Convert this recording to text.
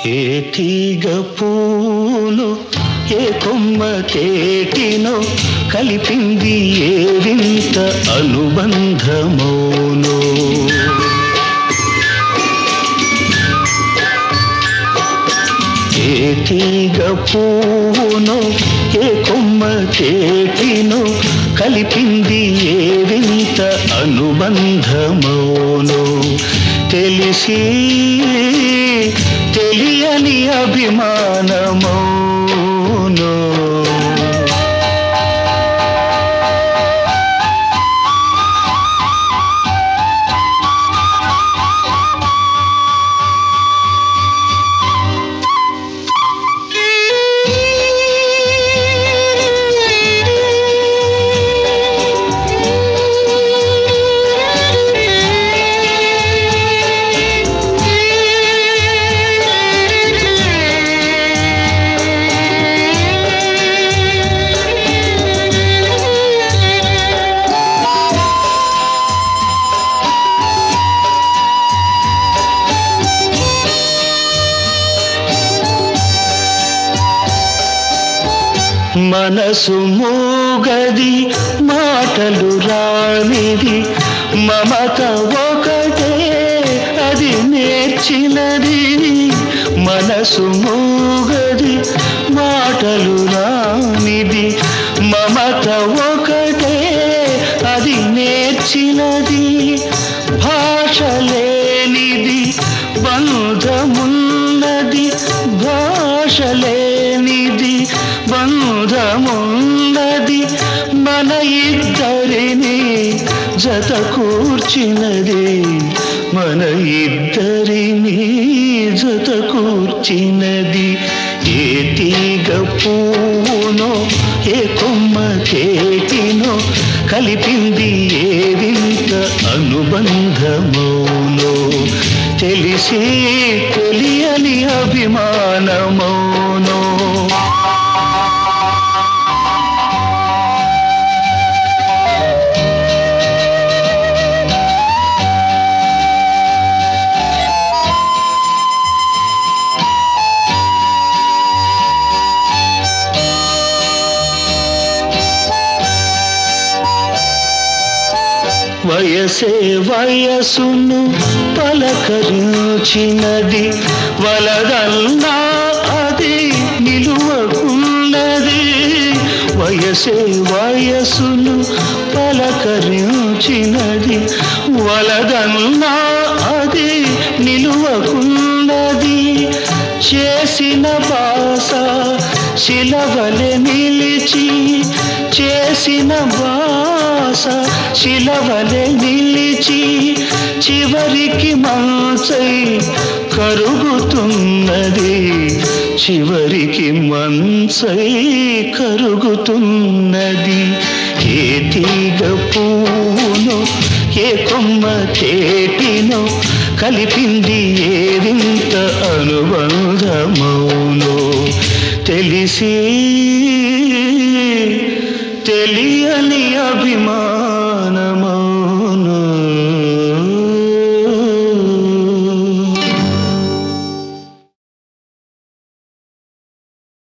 ఏ తీగ పూను ఏ కొమ్మ తేటినో కలిపింది ఏ వింత అనుబంధమౌనో ఏ తీగ పూను ఏ కొమ్మ తేటినో కలిపింది ఏ వింత అనుబంధమౌనో తెలిసి తెలియని అభిమానమౌనో మనసు మూగది మాటలు రానిది మమత ఒకటే అది నేర్చినది మనసు మూగది మాటలు రానిది మమత ఒకటే అది నేర్చినది భాష లేనిది బంధమున్నది భాష లేనిది బంధమున్నది మన ఇద్దరిని జత కూర్చినది మన ఇద్దరిని జత కూర్చినది ఏ తీగ పూనో ఏ కొమ్మ తేటినో కలిపింది ఏ వింత అనుబంధమౌనో తెలిసి తెలియని అభిమానమౌనో వయసే వయసును పలకరించినది వలదన్నా అది నిలువకున్నది వయసే వయసును పలకరించినది వలదన్నా అది నిలువకున్నది చేసిన బాస శిలవలె నిలిచి చేసిన బాస శిలవలె నిలిచి చివరికి మంచై కరుగుతున్నది చివరికి మంచై కరుగుతున్నది ఏ తీగ పూను ఏ కొమ్మ తేటినో కలిపింది ఏ వింత అనుబంధమౌనో తెలిసి తెలియని అభిమానం